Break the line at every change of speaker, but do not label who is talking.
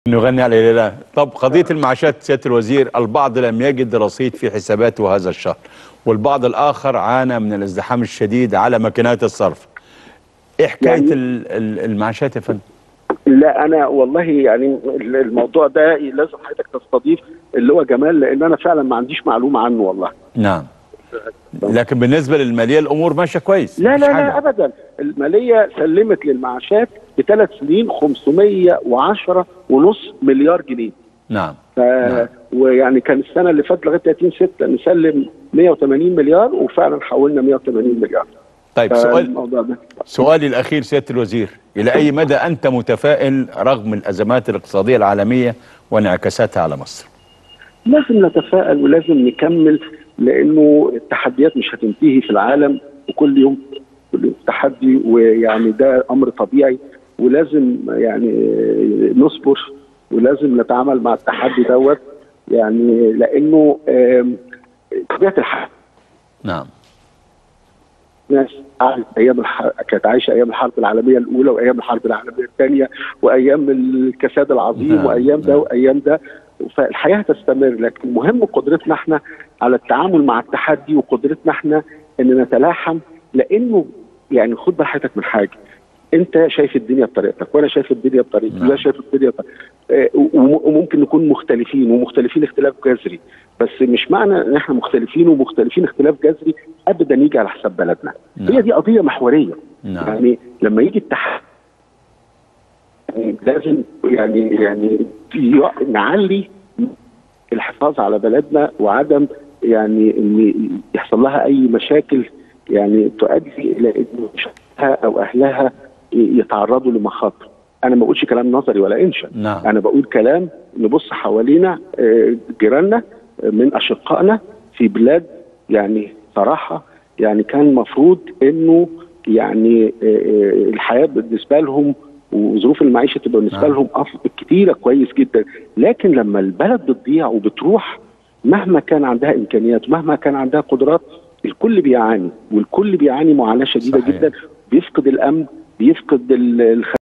نغني على لا طب قضية المعاشات سيادة الوزير البعض لم يجد رصيد في حساباته هذا الشهر والبعض الآخر عانى من الازدحام الشديد على ماكينات الصرف ايه حكاية
يعني-
ال- ال- المعاشات يا فندم
لا انا والله يعني الموضوع ده لازم حضرتك تستضيف اللي هو جمال لان انا فعلا ما عنديش معلومه عنه والله
نعم لكن بالنسبة للمالية الأمور ماشية كويس
لا
مفيش
لا
حاجة.
لا ابدا الماليه سلمت للمعاشات بثلاث سنين 510 ونص مليار جنيه
نعم
ف...
نعم.
ويعني كان السنه اللي فاتت لغايه 30 6 نسلم 180 مليار وفعلا حولنا 180 مليار
طيب سؤال
فالموضوع ده
سؤالي الأخير سيادة الوزير إلى أي مدى أنت متفائل رغم الأزمات الاقتصادية العالمية وانعكاساتها على مصر
لازم نتفائل ولازم نكمل لانه التحديات مش هتنتهي في العالم وكل يوم كل يوم تحدي ويعني ده امر طبيعي ولازم يعني نصبر ولازم نتعامل مع التحدي دوت يعني لانه آم، طبيعه الحال
نعم
ناس قعدت ايام الح... كانت عايشه ايام الحرب العالميه الاولى وايام الحرب العالميه الثانيه وايام الكساد العظيم
نعم،
وايام ده
نعم.
وايام ده فالحياه تستمر لكن مهم قدرتنا احنا على التعامل مع التحدي وقدرتنا احنا ان نتلاحم لانه يعني خد بال حضرتك من حاجه انت شايف الدنيا بطريقتك وانا شايف الدنيا بطريقتي
نعم.
وده شايف الدنيا بطريقتي آه، وم- وممكن نكون مختلفين ومختلفين اختلاف جذري بس مش معنى ان احنا مختلفين ومختلفين اختلاف جذري ابدا يجي على حساب بلدنا
نعم.
هي دي قضيه محوريه
نعم
يعني لما يجي التحدي يعني لازم يعني يعني ي- نعلي الحفاظ على بلدنا وعدم يعني ان يحصل لها اي مشاكل يعني تؤدي الى ان شعبها او اهلها يتعرضوا لمخاطر. انا ما بقولش كلام نظري ولا انشا
نعم
انا بقول كلام نبص حوالينا آه، جيراننا آه، من اشقائنا في بلاد يعني صراحه يعني كان المفروض انه يعني آه، آه، الحياه بالنسبه لهم وظروف المعيشه تبقى بالنسبه
نعم.
لهم افضل كتيره كويس جدا لكن لما البلد بتضيع وبتروح مهما كان عندها امكانيات مهما كان عندها قدرات الكل بيعاني والكل بيعاني معاناه شديده
صحيح.
جدا بيفقد الامن بيفقد ال- الخ